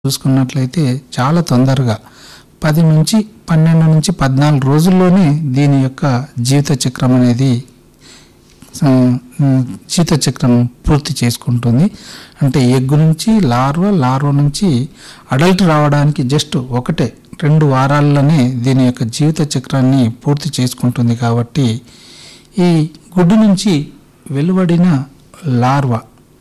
చూసుకున్నట్లయితే చాలా తొందరగా పది నుంచి పన్నెండు నుంచి పద్నాలుగు రోజుల్లోనే దీని యొక్క జీవిత చక్రం అనేది ఆ, ఉమ్, జీవిత చక్రం పూర్తి చేసుకుంటుంది అంటే ఎగ్గు నుంచి లార్వ లార్వ నుంచి అడల్ట్ రావడానికి జస్ట్ ఒకటే రెండు వారాల్లోనే దీని యొక్క జీవిత చక్రాన్ని పూర్తి చేసుకుంటుంది కాబట్టి ఈ గుడ్డు నుంచి వెలువడిన లార్వ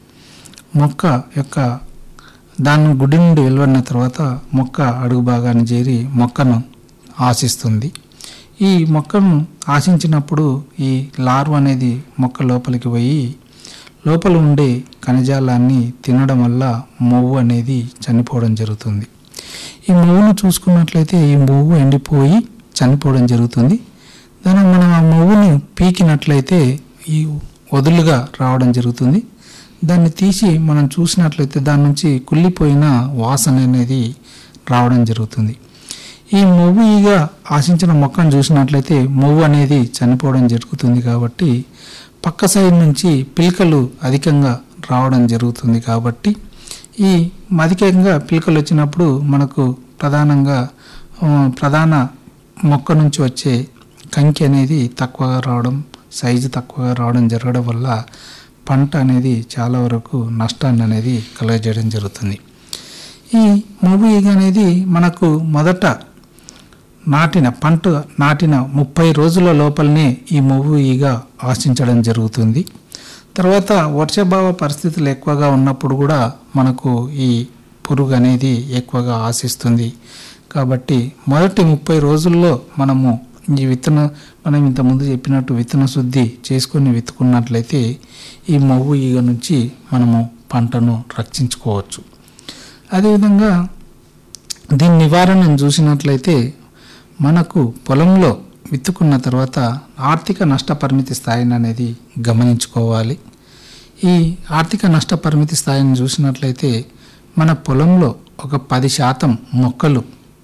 మొక్క యొక్క దాన్ని గుడ్డి నుండి వెలువడిన తర్వాత మొక్క అడుగు భాగాన్ని చేరి మొక్కను ఆశిస్తుంది ఈ మొక్కను ఆశించినప్పుడు ఈ లార్వ్ అనేది మొక్క లోపలికి పోయి లోపల ఉండే కణజాలాన్ని తినడం వల్ల మొవ్వు అనేది చనిపోవడం జరుగుతుంది ఈ మొవ్వును చూసుకున్నట్లయితే ఈ మొవ్వు ఎండిపోయి చనిపోవడం జరుగుతుంది దాని మనం ఆ మొవ్వుని పీకినట్లయితే ఈ వదులుగా రావడం జరుగుతుంది దాన్ని తీసి మనం చూసినట్లయితే దాని నుంచి కుళ్ళిపోయిన వాసన అనేది రావడం జరుగుతుంది ఈ మొవ్వు ఈగ ఆశించిన మొక్కను చూసినట్లయితే మొవ్వు అనేది చనిపోవడం జరుగుతుంది కాబట్టి పక్క సైడ్ నుంచి పిలకలు అధికంగా రావడం జరుగుతుంది కాబట్టి ఈ అధికంగా పిలకలు వచ్చినప్పుడు మనకు ప్రధానంగా ఆ, ప్రధాన మొక్క నుంచి వచ్చే కంకి అనేది తక్కువగా రావడం సైజు తక్కువగా రావడం జరగడం వల్ల పంట అనేది చాలా వరకు నష్టాన్ని అనేది కలుగజేయడం జరుగుతుంది ఈ మొవ్వు ఈగ అనేది మనకు మొదట నాటిన పంట నాటిన ముప్పై రోజుల లోపలనే ఈ మొవ్వు ఈగ ఆశించడం జరుగుతుంది తర్వాత వర్షాభావ పరిస్థితులు ఎక్కువగా ఉన్నప్పుడు కూడా మనకు ఈ పురుగు అనేది ఎక్కువగా ఆశిస్తుంది కాబట్టి మొదటి ముప్పై రోజుల్లో మనము ఈ విత్తన మనం ఇంతకుముందు చెప్పినట్టు విత్తన శుద్ధి చేసుకొని విత్తుకున్నట్లయితే ఈ మొవ్వు ఈగ నుంచి మనము పంటను రక్షించుకోవచ్చు అదేవిధంగా దీని నివారణను చూసినట్లయితే మనకు పొలంలో విత్తుకున్న తర్వాత ఆర్థిక నష్ట పరిమితి స్థాయిని అనేది గమనించుకోవాలి ఈ ఆర్థిక నష్ట పరిమితి స్థాయిని చూసినట్లయితే మన పొలంలో ఒక పది శాతం మొక్కలు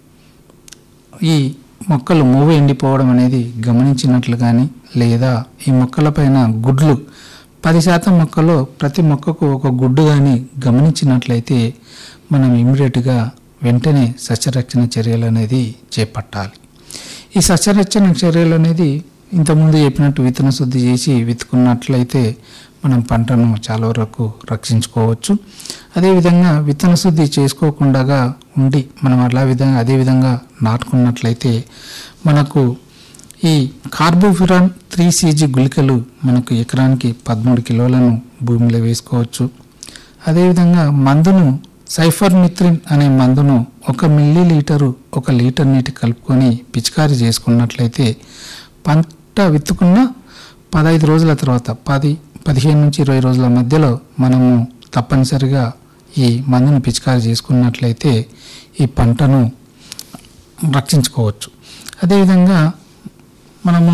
ఈ మొక్కలు మూవ ఎండిపోవడం అనేది గమనించినట్లు కానీ లేదా ఈ మొక్కలపైన గుడ్లు పది శాతం మొక్కలో ప్రతి మొక్కకు ఒక గుడ్డు కానీ గమనించినట్లయితే మనం ఇమీడియట్గా వెంటనే సస్యరక్షణ చర్యలు అనేది చేపట్టాలి ఈ సస్యరక్షణ చర్యలు అనేది ఇంతకుముందు చెప్పినట్టు విత్తన శుద్ధి చేసి విత్తుకున్నట్లయితే మనం పంటను చాలా వరకు రక్షించుకోవచ్చు అదేవిధంగా విత్తన శుద్ధి చేసుకోకుండా ఉండి మనం అలా విధంగా అదే విధంగా నాటుకున్నట్లయితే మనకు ఈ కార్బోఫిరాన్ త్రీ సీజీ గుళికలు మనకు ఎకరానికి పదమూడు కిలోలను భూమిలో వేసుకోవచ్చు అదేవిధంగా మందును సైఫర్మిత్రిన్ అనే మందును ఒక మిల్లీ లీటరు ఒక లీటర్ నీటి కలుపుకొని పిచికారీ చేసుకున్నట్లయితే పంట విత్తుకున్న పదహైదు రోజుల తర్వాత పది పదిహేను నుంచి ఇరవై రోజుల మధ్యలో మనము తప్పనిసరిగా ఈ మందును పిచికారీ చేసుకున్నట్లయితే ఈ పంటను రక్షించుకోవచ్చు అదేవిధంగా మనము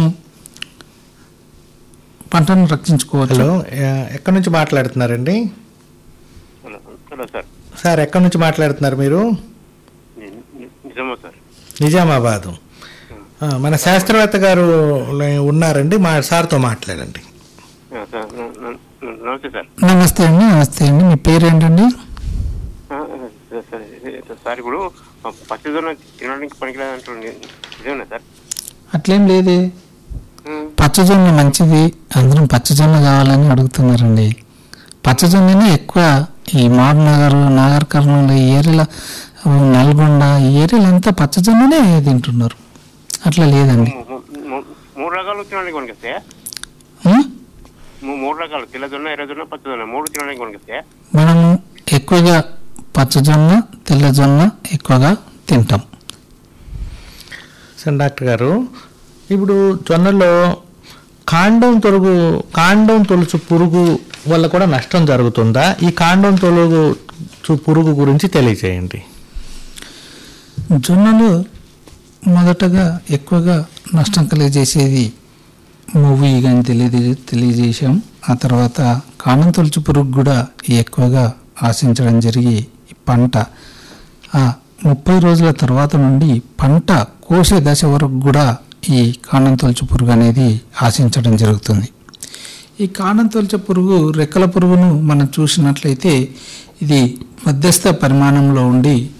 పంటను రక్షించుకోవచ్చు హలో ఎ- ఎక్కడి నుంచి మాట్లాడుతున్నారండి హలో హలో సార్ సార్ ఎక్కడి నుంచి మాట్లాడుతున్నారు మీరు ని- ని- నిజమా సార్ నిజామాబాదు ఆ, మన శాస్త్రవేత్త గారు ఉన్నారండి మా సార్తో మాట్లాడండి ఆ, సార్ న- న- న- నమస్తే సార్ నమస్తే అండి నమస్తే అండి మీ పేరు ఏంటండి ఆ, సార్, సార్ ఇది- సార్ ఇప్పుడు ఆ పచ్చదొన్న తినడానికి పనికిరాదు అంటుంది నిజమేనా సార్ అట్లేం లేదే ఉమ్, పచ్చజొన్న మంచిది అందరం పచ్చజొన్న కావాలని అడుగుతున్నారండి పచ్చజొన్ననే ఎక్కువ ఈ మాడ్ నగర్ నాగర్ కర్నూలు ఈ ఏరియాలో నల్గొండ ఈ ఏరియాలో అంతా పచ్చజొన్ననే తింటున్నారు అట్లా లేదండి మూ- మూ- మూ- మూడు రకాలు తినడానికి కొనికిస్తే ఉం? మూడు రకాలు తెల్లజొన్న ఎర్రజొన్న పచ్చదొన్న మూడు తినడానికి కొనికిస్తే మనము ఎక్కువగా పచ్చజొన్న తెల్లజొన్న ఎక్కువగా తింటాం సార్ డాక్టర్ గారు ఇప్పుడు జొన్నలో కాండం తొలుగు కాండం తొలుచు పురుగు వల్ల కూడా నష్టం జరుగుతుందా ఈ కాండం తొలుగు చు- పురుగు గురించి తెలియజేయండి జొన్నలు మొదటగా ఎక్కువగా నష్టం కలిగజేసేది మూవీ కానీ తెలియజే తెలియజేశాం ఆ తర్వాత కాండం తొలుచు పురుగు కూడా ఎక్కువగా ఆశించడం జరిగి ఈ పంట ఆ ముప్పై రోజుల తర్వాత నుండి పంట కోసే దశ వరకు కూడా ఈ కాండం తొలుచు పురుగు అనేది ఆశించడం జరుగుతుంది ఈ కాండం తొలచ పురుగు రెక్కల పురుగును మనం చూసినట్లయితే ఇది మధ్యస్థ పరిమాణంలో ఉండి